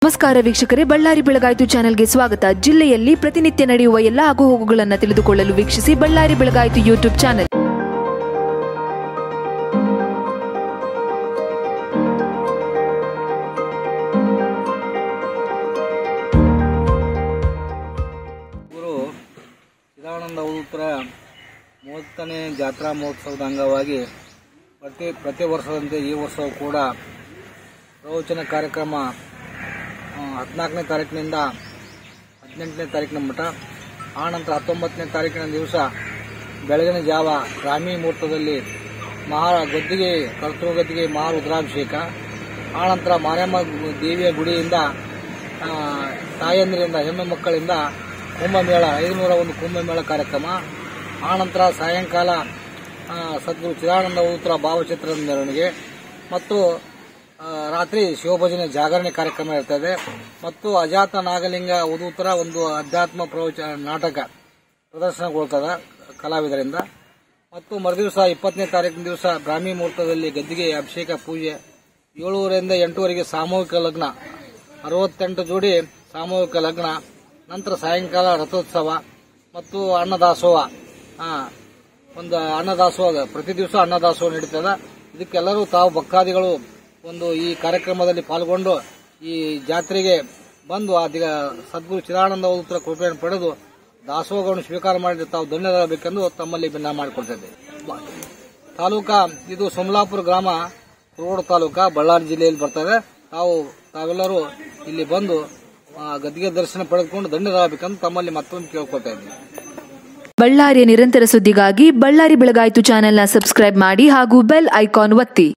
ನಮಸ್ಕಾರ ವೀಕ್ಷಕರೇ ಬಳ್ಳಾರಿ ಬೆಳಗಾಯಿತು ಚಾನೆಲ್ಗೆ ಸ್ವಾಗತ ಜಿಲ್ಲೆಯಲ್ಲಿ ಪ್ರತಿನಿತ್ಯ ನಡೆಯುವ ಎಲ್ಲ ಆಗುಹೋಗುಗಳನ್ನು ತಿಳಿದುಕೊಳ್ಳಲು ವೀಕ್ಷಿಸಿ ಬಳ್ಳಾರಿ ಬೆಳಗಾಯಿತು ಯೂಟ್ಯೂಬ್ ಚಾನೆಲ್ ಗುರು ಚಿದಾನಂದ ಉತ್ತರ ಮೂವತ್ತನೇ ಜಾತ್ರಾ ಮಹೋತ್ಸವದ ಅಂಗವಾಗಿ ಪ್ರತಿ ಪ್ರತಿ ವರ್ಷದಂತೆ ಈ ವರ್ಷವೂ ಕೂಡ ಪ್ರವಚನ ಕಾರ್ಯಕ್ರಮ ಹದಿನಾಲ್ಕನೇ ತಾರೀಕಿನಿಂದ ಹದಿನೆಂಟನೇ ತಾರೀಕಿನ ಮಟ್ಟ ಆನಂತರ ಹತ್ತೊಂಬತ್ತನೇ ತಾರೀಕಿನ ದಿವಸ ಬೆಳಗಿನ ಜಾವ ಗ್ರಾಮೀಣ ಮುಹೂರ್ತದಲ್ಲಿ ಮಹಾ ಗದ್ದಿಗೆ ಕರ್ತೃ ಗದ್ದಿಗೆ ಮಹಾ ರುದ್ರಾಭಿಷೇಕ ಆನಂತರ ಮಾರಮ್ಮ ದೇವಿಯ ಗುಡಿಯಿಂದ ಆ, ತಾಯಂದಿರಿಂದ ಹೆಣ್ಣು ಮಕ್ಕಳಿಂದ ಕುಂಭಮೇಳ ಐದುನೂರ ಒಂದು ಕುಂಭಮೇಳ ಕಾರ್ಯಕ್ರಮ ಆನಂತರ ಸಾಯಂಕಾಲ ಆ, ಸದ್ಗುರು ಚಿದಾನಂದ ಉತ್ತರ ಭಾವಚಿತ್ರದ ಮೆರವಣಿಗೆ ಮತ್ತು ಆ, ರಾತ್ರಿ ಶಿವಭಜನೆ ಜಾಗರಣೆ ಕಾರ್ಯಕ್ರಮ ಇರ್ತದೆ ಮತ್ತು ಅಜಾತ ನಾಗಲಿಂಗ ಉದೂತರ ಒಂದು ಅಧ್ಯಾತ್ಮ ಪ್ರವಚನ ನಾಟಕ ಪ್ರದರ್ಶನಗೊಳ್ತದ ಕಲಾವಿದರಿಂದ ಮತ್ತು ಮರುದಿವಸ ಇಪ್ಪತ್ತನೇ ತಾರೀಕಿನ ದಿವಸ ಬ್ರಾಹ್ಮಿ ಮುಹೂರ್ತದಲ್ಲಿ ಗದ್ದಿಗೆ ಅಭಿಷೇಕ ಪೂಜೆ ಏಳುವರೆಯಿಂದ ಎಂಟುವರೆಗೆ ಸಾಮೂಹಿಕ ಲಗ್ನ ಅರವತ್ತೆಂಟು ಜೋಡಿ ಸಾಮೂಹಿಕ ಲಗ್ನ ನಂತರ ಸಾಯಂಕಾಲ ರಥೋತ್ಸವ ಮತ್ತು ಅನ್ನದಾಸೋಹ ಆ, ಒಂದು ಅನ್ನದಾಸೋಹ ಪ್ರತಿ ದಿವಸ ಅನ್ನದಾಸೋಹ ನಡೀತದ ಇದಕ್ಕೆಲ್ಲರೂ ತಾವು ಭಕ್ತಾದಿಗಳು ಒಂದು ಈ ಕಾರ್ಯಕ್ರಮದಲ್ಲಿ ಪಾಲ್ಗೊಂಡು ಈ ಜಾತ್ರೆಗೆ ಬಂದು ಆ ದಿಗ ಸದ್ಗುರು ಚಿದಾನಂದ ಉತ್ತರ ಕೃಪೆಯನ್ನು ಪಡೆದು ದಾಸೋಹಗಳನ್ನು ಸ್ವೀಕಾರ ಮಾಡಿ ತಾವು ಧನ್ಯರಾಗಬೇಕೆಂದು ತಮ್ಮಲ್ಲಿ ಭಿನ್ನ ಮಾಡಿಕೊಳ್ತಿದ್ದೆ ತಾಲೂಕಾ ಇದು ಸೋಮಲಾಪುರ ಗ್ರಾಮ ಕುರುಗೋಡು ತಾಲೂಕಾ ಬಳ್ಳಾರಿ ಜಿಲ್ಲೆಯಲ್ಲಿ ಬರ್ತದೆ ತಾವು ತಾವೆಲ್ಲರೂ ಇಲ್ಲಿ ಬಂದು ಆ, ಗದ್ದಿಗೆ ದರ್ಶನ ಪಡೆದುಕೊಂಡು ಧನ್ಯರಾಗಬೇಕೆಂದು ತಮ್ಮಲ್ಲಿ ಮತ್ತೊಂದು ಕೇಳ್ಕೊಳ್ತಾ ಇದ್ದೀನಿ ಬಳ್ಳಾರಿಯ ನಿರಂತರ ಸುದ್ದಿಗಾಗಿ ಬಳ್ಳಾರಿ ಬೆಳಗಾಯಿತು ಚಾನೆಲ್ನ ಸಬ್ಸ್ಕ್ರೈಬ್ ಮಾಡಿ ಹಾಗೂ ಬೆಲ್ ಐಕಾನ್ ಒತ್ತಿ